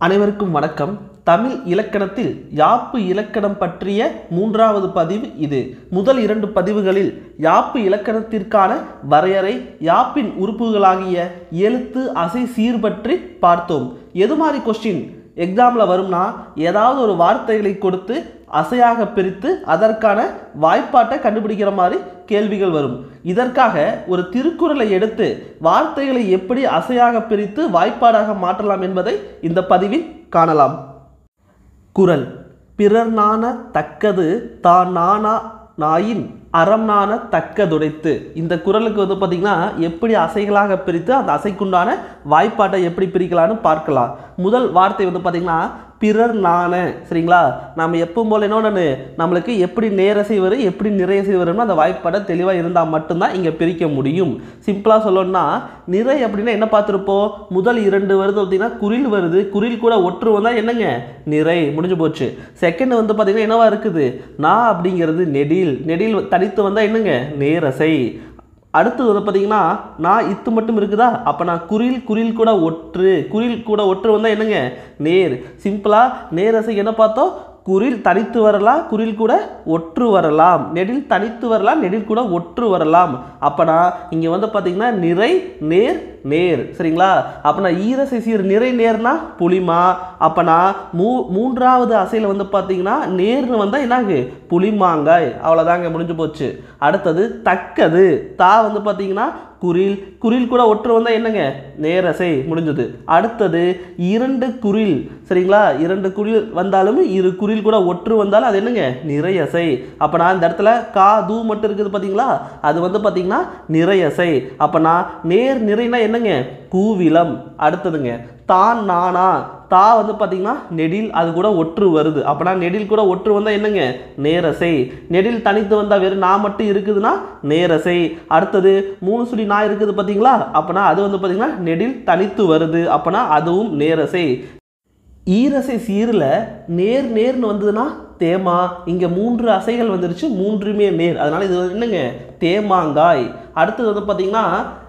அனைவருக்கும் வணக்கம் தமிழ் இலக்கணத்தில் யாப்பு இலக்கணம் பற்றிய மூன்றாவது பதிவு இது முதல் இரண்டு பதிவுகளில் யாப்பு இலக்கணத்திற்கான வரையறை யாப்பின் உறுப்புகளாகிய எழுத்து அசை சீர் பற்றி பார்த்தோம் எது மாதிரி கொஸ்டின் எக்ஸாமில் வரும்னா ஏதாவது ஒரு வார்த்தைகளை கொடுத்து அசையாக பிரித்து அதற்கான வாய்ப்பாட்டை கண்டுபிடிக்கிற மாதிரி கேள்விகள் வரும் இதற்காக ஒரு திருக்குறளை எடுத்து வார்த்தைகளை எப்படி அசையாக பிரித்து வாய்ப்பாடாக மாற்றலாம் என்பதை இந்த பதிவில் காணலாம் குறள் பிறர் நாண தக்கது தான் நாணா நாயின் அறம் நாண தக்கதுடைத்து இந்த குறளுக்கு வந்து பார்த்திங்கன்னா எப்படி அசைகளாக பிரித்து அந்த அசைக்குண்டான வாய்ப்பாட்டை எப்படி பிரிக்கலாம்னு பார்க்கலாம் முதல் வார்த்தை வந்து பார்த்திங்கன்னா பிறர் நாண சரிங்களா நம்ம எப்பவும் போல என்னொன்று நம்மளுக்கு எப்படி நேரசை வரும் எப்படி நிறையசை வரும்னு அந்த வாய்ப்பாடை தெளிவாக இருந்தால் மட்டும்தான் இங்கே பிரிக்க முடியும் சிம்பிளாக சொல்லணும்னா நிறை அப்படின்னா என்ன பார்த்துருப்போம் முதல் இரண்டு வருது அப்படின்னா குரில் வருது குரில் கூட ஒற்று வந்தால் என்னங்க நிறை முடிஞ்சு போச்சு செகண்ட் வந்து பார்த்திங்கன்னா என்னவா இருக்குது நான் அப்படிங்கிறது நெடில் நெடில் தனித்து வந்தால் என்னங்க நேரசை அடுத்தது வந்து பார்த்தீங்கன்னா நான் இத்து மட்டும் இருக்குதா அப்போ நான் குரில் குரில் கூட ஒற்று குரில் கூட ஒற்று வந்தால் என்னங்க நேர் சிம்பிளாக நேரசை என்ன பார்த்தோம் குரில் தனித்து வரலாம் குரில் கூட ஒற்று வரலாம் நெடில் தனித்து வரலாம் நெடில் கூட ஒற்று வரலாம் அப்போனா இங்கே வந்து பார்த்தீங்கன்னா நிறை நேர் நேர் சரிங்களா அப்போனா ஈரசை சீர் நிறை நேர்னா புளிமா அப்போனா மூ மூன்றாவது அசையில் வந்து பார்த்தீங்கன்னா நேர்னு வந்தால் என்னாகு புளிமாங்காய் அவ்வளோதாங்க முடிஞ்சு போச்சு அடுத்தது தக்கது தா வந்து பார்த்தீங்கன்னா குரில் குரில் கூட ஒற்று வந்தால் என்னங்க நேரசை முடிஞ்சது அடுத்தது இரண்டு குரில் சரிங்களா இரண்டு குரில் வந்தாலும் இரு குரில் கூட ஒற்று வந்தாலும் அது என்னங்க நிறையசை அப்போ நான் இந்த இடத்துல கா தூ மட்டும் இருக்குது பார்த்தீங்களா அது வந்து பார்த்தீங்கன்னா நிறையசை அப்போ நான் நேர் நிறைனா என்னங்க கூவிலம் அடுத்ததுங்க தான் நானா தா வந்து பார்த்தீங்கன்னா நெடில் அது கூட ஒற்று வருது அப்போனா நெடில் கூட ஒற்று வந்தால் என்னங்க நேரசை நெடில் தனித்து வந்தால் வெறும் நான் மட்டும் இருக்குதுன்னா நேரசை அடுத்தது மூணு சுழி நான் இருக்குது பார்த்தீங்களா அப்போனா அது வந்து பார்த்தீங்கன்னா நெடில் தனித்து வருது அப்போனா அதுவும் நேரசை ஈரசை சீரில் நேர் நேர்னு வந்ததுன்னா தேமா இங்கே மூன்று அசைகள் வந்துருச்சு மூன்றுமே நேர் அதனால் இது வந்து என்னங்க தேமாங்காய் அடுத்தது வந்து பார்த்தீங்கன்னா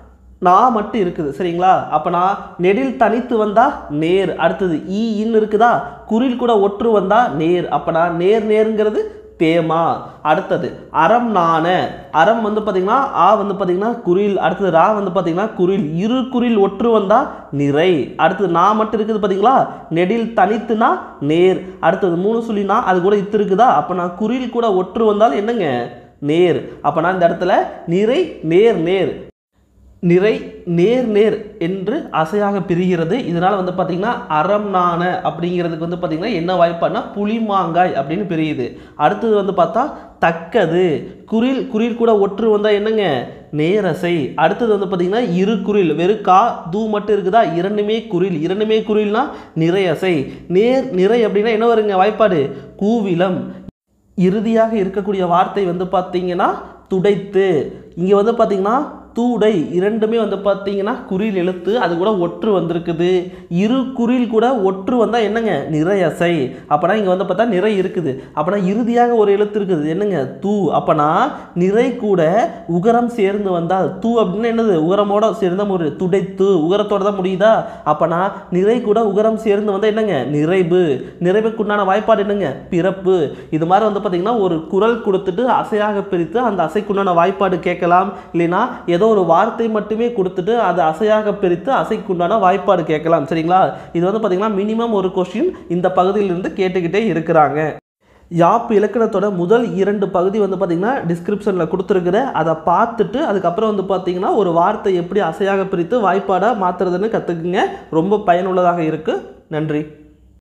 நான் மட்டும் இருக்குது சரிங்களா அப்போ நான் நெடில் தனித்து வந்தால் நேர் அடுத்தது ஈ இன்னு இருக்குதா குரில் கூட ஒற்று வந்தால் நேர் அப்போ நான் நேர் நேருங்கிறது தேமா அடுத்தது அறம் நாண அறம் வந்து பார்த்திங்கன்னா ஆ வந்து பார்த்திங்கன்னா குரில் அடுத்தது ரா வந்து பார்த்திங்கன்னா குரில் இரு குரில் ஒற்று வந்தால் நிறை அடுத்தது நான் மட்டும் இருக்குது பார்த்தீங்களா நெடில் தனித்துனா நேர் அடுத்தது மூணு சொல்லினா அது கூட இத்து இருக்குதா அப்போ நான் குரில் கூட ஒற்று வந்தால் என்னங்க நேர் அப்போ நான் இந்த இடத்துல நிறை நேர் நேர் நிறை நேர் நேர் என்று அசையாக பிரிகிறது இதனால் வந்து பார்த்திங்கன்னா அறம் நாண அப்படிங்கிறதுக்கு வந்து பார்த்திங்கன்னா என்ன வாய்ப்பானா புளிமாங்காய் அப்படின்னு பிரியுது அடுத்தது வந்து பார்த்தா தக்கது குரில் குரில் கூட ஒற்று வந்தால் என்னங்க நேரசை அடுத்தது வந்து பார்த்திங்கன்னா இரு குரில் வெறும் கா தூ மட்டும் இருக்குதா இரண்டுமே குரில் இரண்டுமே குரில்னா நிறையசை நேர் நிறை அப்படின்னா என்ன வருங்க வாய்ப்பாடு கூவிலம் இறுதியாக இருக்கக்கூடிய வார்த்தை வந்து பார்த்தீங்கன்னா துடைத்து இங்கே வந்து பார்த்தீங்கன்னா தூடை இரண்டுமே வந்து பார்த்தீங்கன்னா குறில் எழுத்து அது கூட ஒற்று வந்திருக்குது இரு குறில் கூட ஒற்று வந்தால் என்னங்க நிறையசை அப்போனா இங்கே வந்து பார்த்தா நிறை இருக்குது அப்போனா இறுதியாக ஒரு எழுத்து இருக்குது என்னங்க தூ அப்போனா நிறை கூட உகரம் சேர்ந்து வந்தால் தூ அப்படின்னா என்னது உகரமோட சேர்ந்த ஒரு துடைத்து உகரத்தோட தான் முடியுதா அப்போனா நிறை கூட உகரம் சேர்ந்து வந்தால் என்னங்க நிறைவு நிறைவுக்குண்டான வாய்ப்பாடு என்னங்க பிறப்பு இது மாதிரி வந்து பார்த்தீங்கன்னா ஒரு குரல் கொடுத்துட்டு அசையாக பிரித்து அந்த அசைக்குண்டான வாய்ப்பாடு கேட்கலாம் இல்லைன்னா ஏதோ ஒரு வார்த்தை மட்டுமே கொடுத்துட்டு அதை அசையாக பிரித்து அசைக்குண்டான வாய்ப்பாடு கேட்கலாம் சரிங்களா இது வந்து பார்த்திங்கன்னா மினிமம் ஒரு கொஸ்டின் இந்த பகுதியிலிருந்து கேட்டுக்கிட்டே இருக்கிறாங்க யாப்பு இலக்கணத்தோட முதல் இரண்டு பகுதி வந்து பார்த்திங்கன்னா டிஸ்கிரிப்ஷனில் கொடுத்துருக்குற அதை பார்த்துட்டு அதுக்கப்புறம் வந்து பார்த்திங்கன்னா ஒரு வார்த்தை எப்படி அசையாக பிரித்து வாய்ப்பாடாக மாற்றுறதுன்னு கற்றுக்குங்க ரொம்ப பயனுள்ளதாக இருக்குது நன்றி